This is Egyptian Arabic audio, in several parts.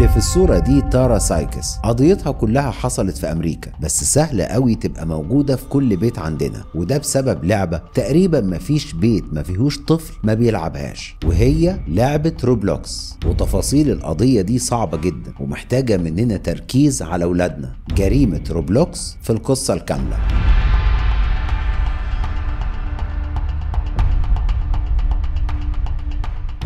اللي في الصورة دي تارا سايكس قضيتها كلها حصلت في أمريكا بس سهل قوي تبقى موجودة في كل بيت عندنا وده بسبب لعبة تقريبا مفيش بيت ما فيهوش طفل ما بيلعبهاش وهي لعبة روبلوكس وتفاصيل القضية دي صعبة جدا ومحتاجة مننا تركيز على أولادنا جريمة روبلوكس في القصة الكاملة –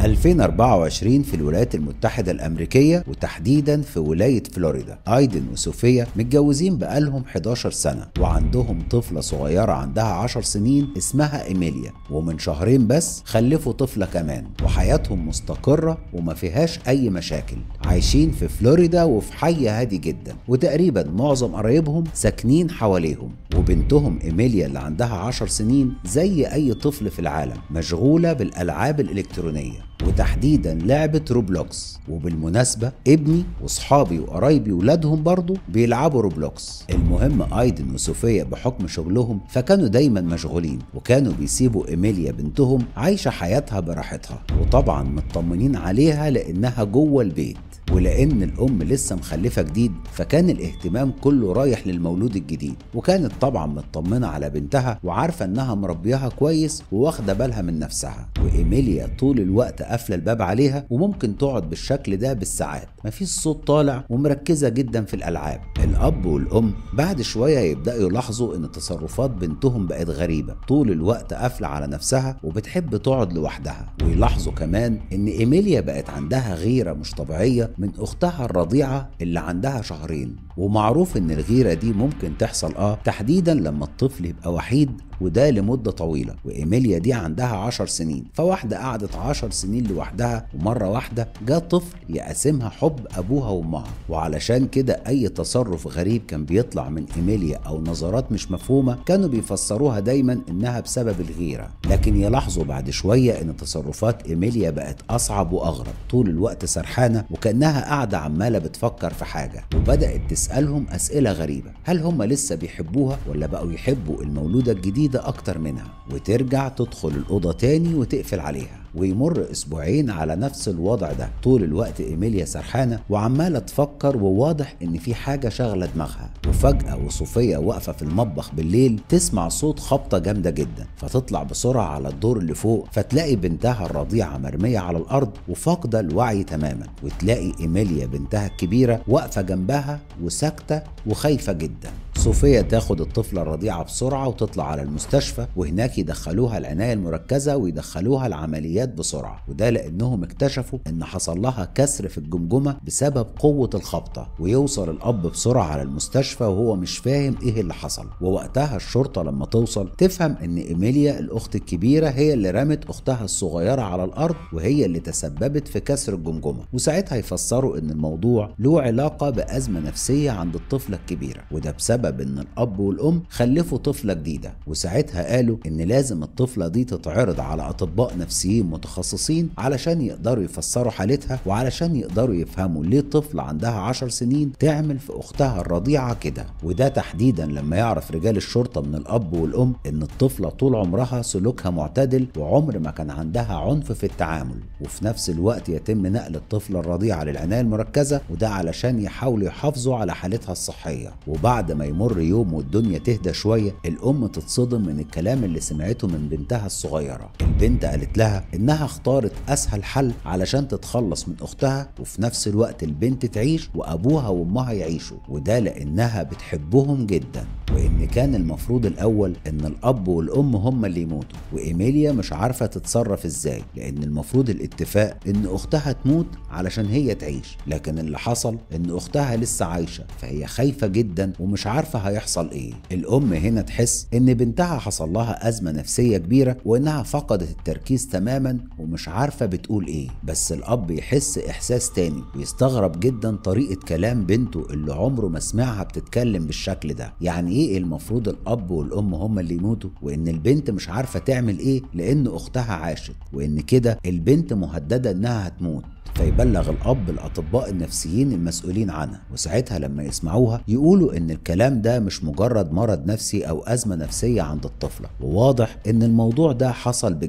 2024 في الولايات المتحدة الأمريكية وتحديدا في ولاية فلوريدا أيدن وسوفيا متجوزين بقالهم 11 سنة وعندهم طفلة صغيرة عندها 10 سنين اسمها إيميليا ومن شهرين بس خلفوا طفلة كمان وحياتهم مستقرة وما فيهاش أي مشاكل عايشين في فلوريدا وفي حي هادي جدا وتقريبا معظم قرايبهم ساكنين حواليهم وبنتهم إيميليا اللي عندها 10 سنين زي أي طفل في العالم مشغولة بالألعاب الإلكترونية وتحديدا لعبة روبلوكس وبالمناسبة ابني وصحابي وقرايبي ولادهم برضو بيلعبوا روبلوكس المهم ايدن وصوفيا بحكم شغلهم فكانوا دايما مشغولين وكانوا بيسيبوا ايميليا بنتهم عايشة حياتها براحتها وطبعا مطمنين عليها لانها جوه البيت ولان الام لسه مخلفه جديد فكان الاهتمام كله رايح للمولود الجديد وكانت طبعا مطمنه على بنتها وعارفه انها مربيها كويس وواخده بالها من نفسها وايميليا طول الوقت قافله الباب عليها وممكن تقعد بالشكل ده بالساعات مفيش صوت طالع ومركزه جدا في الالعاب الاب والام بعد شويه يبداوا يلاحظوا ان تصرفات بنتهم بقت غريبه طول الوقت قافله على نفسها وبتحب تقعد لوحدها ويلاحظوا كمان ان ايميليا بقت عندها غيره مش طبيعيه من اختها الرضيعه اللي عندها شهرين ومعروف ان الغيره دي ممكن تحصل اه تحديدا لما الطفل يبقى وحيد وده لمدة طويلة وإيميليا دي عندها عشر سنين فواحدة قعدت عشر سنين لوحدها ومرة واحدة جاء طفل يقاسمها حب أبوها وأمها وعلشان كده أي تصرف غريب كان بيطلع من إيميليا أو نظرات مش مفهومة كانوا بيفسروها دايما إنها بسبب الغيرة لكن يلاحظوا بعد شوية إن تصرفات إيميليا بقت أصعب وأغرب طول الوقت سرحانة وكأنها قاعدة عمالة بتفكر في حاجة وبدأت تسألهم أسئلة غريبة هل هم لسه بيحبوها ولا بقوا يحبوا المولودة الجديدة جديدة أكتر منها وترجع تدخل الأوضة تاني وتقفل عليها ويمر اسبوعين على نفس الوضع ده طول الوقت ايميليا سرحانه وعماله تفكر وواضح ان في حاجه شاغله دماغها وفجاه وصوفيا واقفه في المطبخ بالليل تسمع صوت خبطه جامده جدا فتطلع بسرعه على الدور اللي فوق فتلاقي بنتها الرضيعه مرميه على الارض وفاقده الوعي تماما وتلاقي ايميليا بنتها الكبيره واقفه جنبها وساكته وخايفه جدا صوفيا تاخد الطفلة الرضيعة بسرعة وتطلع على المستشفى وهناك يدخلوها العناية المركزة ويدخلوها العمليات بسرعة وده لأنهم اكتشفوا إن حصل لها كسر في الجمجمة بسبب قوة الخبطة ويوصل الأب بسرعة على المستشفى وهو مش فاهم إيه اللي حصل ووقتها الشرطة لما توصل تفهم إن إيميليا الأخت الكبيرة هي اللي رمت أختها الصغيرة على الأرض وهي اللي تسببت في كسر الجمجمة وساعتها يفسروا إن الموضوع له علاقة بأزمة نفسية عند الطفلة الكبيرة وده بسبب بسبب ان الاب والام خلفوا طفله جديده وساعتها قالوا ان لازم الطفله دي تتعرض على اطباء نفسيين متخصصين علشان يقدروا يفسروا حالتها وعلشان يقدروا يفهموا ليه طفله عندها عشر سنين تعمل في اختها الرضيعه كده وده تحديدا لما يعرف رجال الشرطه من الاب والام ان الطفله طول عمرها سلوكها معتدل وعمر ما كان عندها عنف في التعامل وفي نفس الوقت يتم نقل الطفله الرضيعه للعنايه المركزه وده علشان يحاولوا يحافظوا على حالتها الصحيه وبعد ما يمر يوم والدنيا تهدى شويه الام تتصدم من الكلام اللي سمعته من بنتها الصغيره البنت قالت لها انها اختارت اسهل حل علشان تتخلص من اختها وفي نفس الوقت البنت تعيش وابوها وامها يعيشوا وده لانها بتحبهم جدا وان كان المفروض الاول ان الاب والام هم اللي يموتوا وايميليا مش عارفه تتصرف ازاي لان المفروض الاتفاق ان اختها تموت علشان هي تعيش لكن اللي حصل ان اختها لسه عايشه فهي خايفه جدا ومش عارفه هيحصل ايه الام هنا تحس ان بنتها حصل لها ازمه نفسيه كبيره وانها فقدت التركيز تماما ومش عارفه بتقول ايه بس الاب يحس احساس تاني ويستغرب جدا طريقه كلام بنته اللي عمره ما سمعها بتتكلم بالشكل ده يعني ايه المفروض الاب والام هما اللي يموتوا وان البنت مش عارفه تعمل ايه لان اختها عاشت وان كده البنت مهدده انها هتموت فيبلغ الاب الاطباء النفسيين المسؤولين عنها وساعتها لما يسمعوها يقولوا ان الكلام ده مش مجرد مرض نفسي او ازمه نفسيه عند الطفله وواضح ان الموضوع ده حصل بجد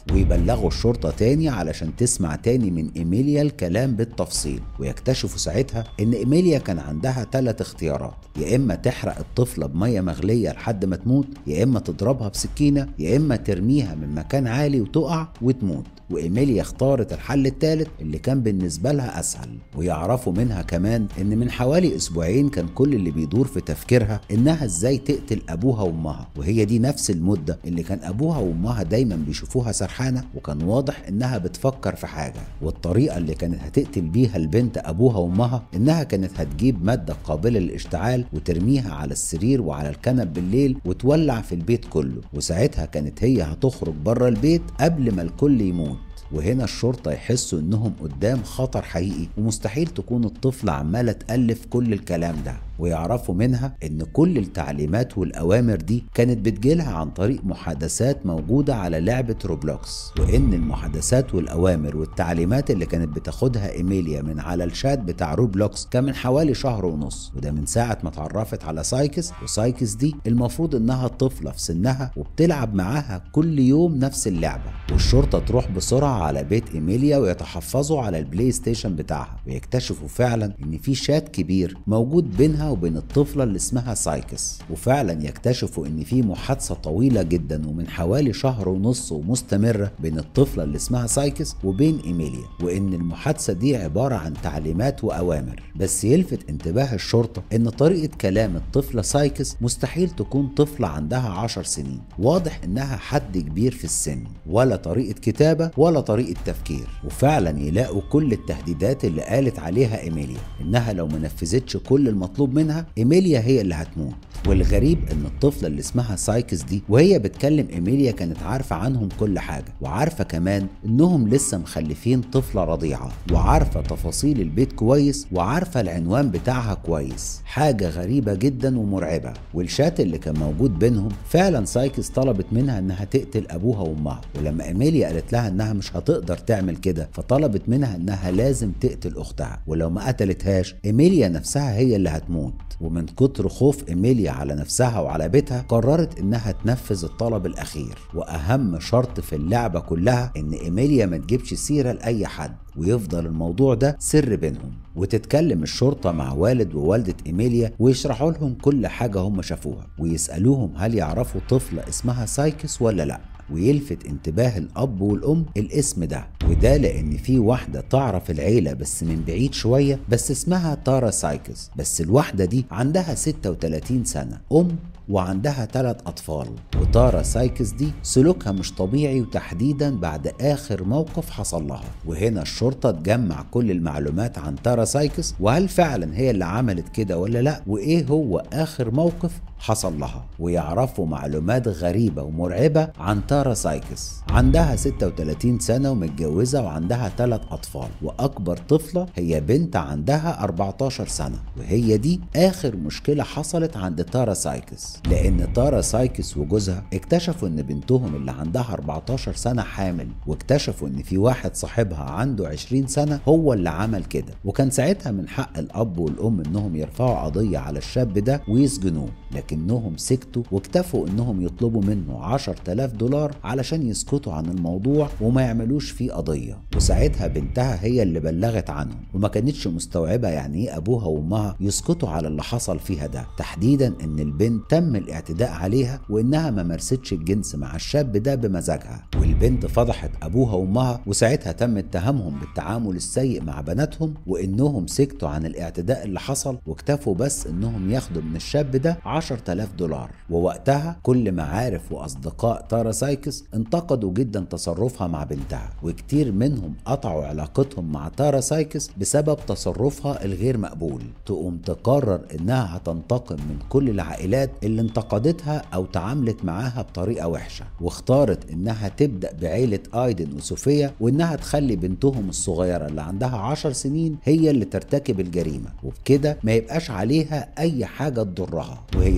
ويبلغوا الشرطة تاني علشان تسمع تاني من إيميليا الكلام بالتفصيل ويكتشفوا ساعتها إن إيميليا كان عندها ثلاث اختيارات يا إما تحرق الطفلة بمية مغلية لحد ما تموت يا إما تضربها بسكينة يا إما ترميها من مكان عالي وتقع وتموت وإيميليا اختارت الحل الثالث اللي كان بالنسبة لها أسهل ويعرفوا منها كمان إن من حوالي أسبوعين كان كل اللي بيدور في تفكيرها إنها إزاي تقتل أبوها وأمها وهي دي نفس المدة اللي كان أبوها وأمها دايما بيشوفوها سرحانة وكان واضح إنها بتفكر في حاجة والطريقة اللي كانت هتقتل بيها البنت أبوها وأمها إنها كانت هتجيب مادة قابلة للاشتعال وترميها على السرير وعلى الكنب بالليل وتولع في البيت كله وساعتها كانت هي هتخرج بره البيت قبل ما الكل يموت وهنا الشرطة يحسوا انهم قدام خطر حقيقي ومستحيل تكون الطفلة عمالة تألف كل الكلام ده ويعرفوا منها ان كل التعليمات والاوامر دي كانت بتجيلها عن طريق محادثات موجودة على لعبة روبلوكس وان المحادثات والاوامر والتعليمات اللي كانت بتاخدها ايميليا من على الشات بتاع روبلوكس كان من حوالي شهر ونص وده من ساعة ما اتعرفت على سايكس وسايكس دي المفروض انها طفلة في سنها وبتلعب معاها كل يوم نفس اللعبة والشرطة تروح بسرعة على بيت ايميليا ويتحفظوا على البلاي ستيشن بتاعها ويكتشفوا فعلا ان في شات كبير موجود بينها وبين الطفلة اللي اسمها سايكس وفعلا يكتشفوا ان في محادثة طويلة جدا ومن حوالي شهر ونص ومستمرة بين الطفلة اللي اسمها سايكس وبين ايميليا وان المحادثة دي عبارة عن تعليمات واوامر بس يلفت انتباه الشرطة ان طريقة كلام الطفلة سايكس مستحيل تكون طفلة عندها عشر سنين واضح انها حد كبير في السن ولا طريقة كتابة ولا طريقة تفكير وفعلا يلاقوا كل التهديدات اللي قالت عليها ايميليا انها لو ما نفذتش كل المطلوب منها ايميليا هي اللي هتموت والغريب ان الطفله اللي اسمها سايكس دي وهي بتكلم ايميليا كانت عارفه عنهم كل حاجه وعارفه كمان انهم لسه مخلفين طفله رضيعه وعارفه تفاصيل البيت كويس وعارفه العنوان بتاعها كويس حاجه غريبه جدا ومرعبه والشات اللي كان موجود بينهم فعلا سايكس طلبت منها انها تقتل ابوها وامها ولما ايميليا قالت لها انها مش هتقدر تعمل كده فطلبت منها انها لازم تقتل اختها ولو ما قتلتهاش ايميليا نفسها هي اللي هتموت ومن كتر خوف ايميليا على نفسها وعلى بيتها قررت انها تنفذ الطلب الاخير واهم شرط في اللعبه كلها ان ايميليا ما تجيبش سيره لاي حد ويفضل الموضوع ده سر بينهم وتتكلم الشرطة مع والد ووالدة إيميليا ويشرحوا لهم كل حاجة هم شافوها ويسألوهم هل يعرفوا طفلة اسمها سايكس ولا لأ ويلفت انتباه الاب والام الاسم ده وده لان في واحده تعرف العيله بس من بعيد شويه بس اسمها تارا سايكس بس الواحده دي عندها 36 سنه ام وعندها ثلاث أطفال وتارا سايكس دي سلوكها مش طبيعي وتحديدا بعد آخر موقف حصل لها وهنا الشرطة تجمع كل المعلومات عن تارا سايكس وهل فعلا هي اللي عملت كده ولا لا وإيه هو آخر موقف حصل لها ويعرفوا معلومات غريبة ومرعبة عن تارا سايكس عندها 36 سنة ومتجوزة وعندها ثلاث أطفال وأكبر طفلة هي بنت عندها 14 سنة وهي دي آخر مشكلة حصلت عند تارا سايكس لأن تارا سايكس وجوزها اكتشفوا إن بنتهم اللي عندها 14 سنة حامل واكتشفوا إن في واحد صاحبها عنده 20 سنة هو اللي عمل كده وكان ساعتها من حق الأب والأم إنهم يرفعوا قضية على الشاب ده ويسجنوه لكنهم سكتوا واكتفوا انهم يطلبوا منه 10000 دولار علشان يسكتوا عن الموضوع وما يعملوش فيه قضية وساعتها بنتها هي اللي بلغت عنهم وما كانتش مستوعبة يعني ايه ابوها وامها يسكتوا على اللي حصل فيها ده تحديدا ان البنت تم الاعتداء عليها وانها ما مارستش الجنس مع الشاب ده بمزاجها والبنت فضحت ابوها وامها وساعتها تم اتهامهم بالتعامل السيء مع بناتهم وانهم سكتوا عن الاعتداء اللي حصل واكتفوا بس انهم ياخدوا من الشاب ده 10000 دولار ووقتها كل معارف واصدقاء تارا سايكس انتقدوا جدا تصرفها مع بنتها وكتير منهم قطعوا علاقتهم مع تارا سايكس بسبب تصرفها الغير مقبول تقوم تقرر انها هتنتقم من كل العائلات اللي انتقدتها او تعاملت معاها بطريقه وحشه واختارت انها تبدا بعيله ايدن وصوفيا وانها تخلي بنتهم الصغيره اللي عندها 10 سنين هي اللي ترتكب الجريمه وبكده ما يبقاش عليها اي حاجه تضرها وهي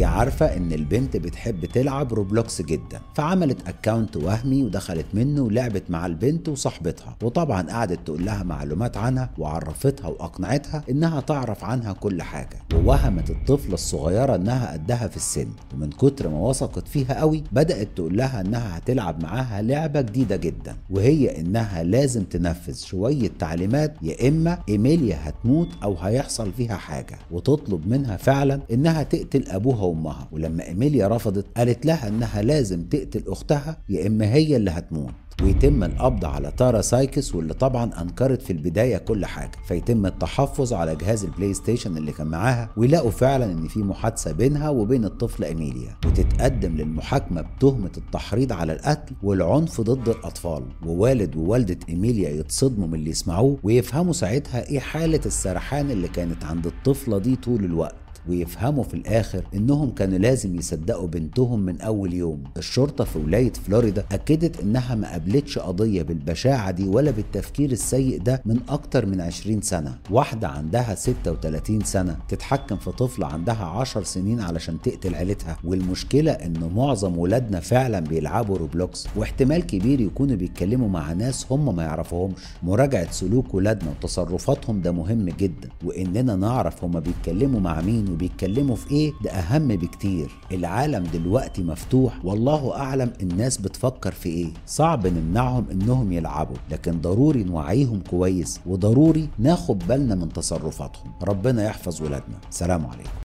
عارفة ان البنت بتحب تلعب روبلوكس جدا فعملت اكاونت وهمي ودخلت منه ولعبت مع البنت وصاحبتها وطبعا قعدت تقول لها معلومات عنها وعرفتها واقنعتها انها تعرف عنها كل حاجة ووهمت الطفلة الصغيرة انها قدها في السن ومن كتر ما وثقت فيها قوي بدأت تقول لها انها هتلعب معاها لعبة جديدة جدا وهي انها لازم تنفذ شوية تعليمات يا اما ايميليا هتموت او هيحصل فيها حاجة وتطلب منها فعلا انها تقتل ابوها وامها ولما ايميليا رفضت قالت لها انها لازم تقتل اختها يا اما هي اللي هتموت ويتم القبض على تارا سايكس واللي طبعا انكرت في البدايه كل حاجه فيتم التحفظ على جهاز البلاي ستيشن اللي كان معاها ويلاقوا فعلا ان في محادثه بينها وبين الطفله ايميليا وتتقدم للمحاكمه بتهمه التحريض على القتل والعنف ضد الاطفال ووالد ووالده ايميليا يتصدموا من اللي يسمعوه ويفهموا ساعتها ايه حاله السرحان اللي كانت عند الطفله دي طول الوقت ويفهموا في الاخر انهم كانوا لازم يصدقوا بنتهم من اول يوم الشرطه في ولايه فلوريدا اكدت انها ما قابلتش قضيه بالبشاعه دي ولا بالتفكير السيء ده من اكتر من 20 سنه واحده عندها 36 سنه تتحكم في طفله عندها 10 سنين علشان تقتل عيلتها والمشكله ان معظم ولادنا فعلا بيلعبوا روبلوكس واحتمال كبير يكونوا بيتكلموا مع ناس هم ما يعرفوهمش مراجعه سلوك ولادنا وتصرفاتهم ده مهم جدا واننا نعرف هم بيتكلموا مع مين وبيتكلموا في ايه ده اهم بكتير العالم دلوقتي مفتوح والله اعلم الناس بتفكر في ايه صعب نمنعهم انهم يلعبوا لكن ضروري نوعيهم كويس وضروري ناخد بالنا من تصرفاتهم ربنا يحفظ ولادنا سلام عليكم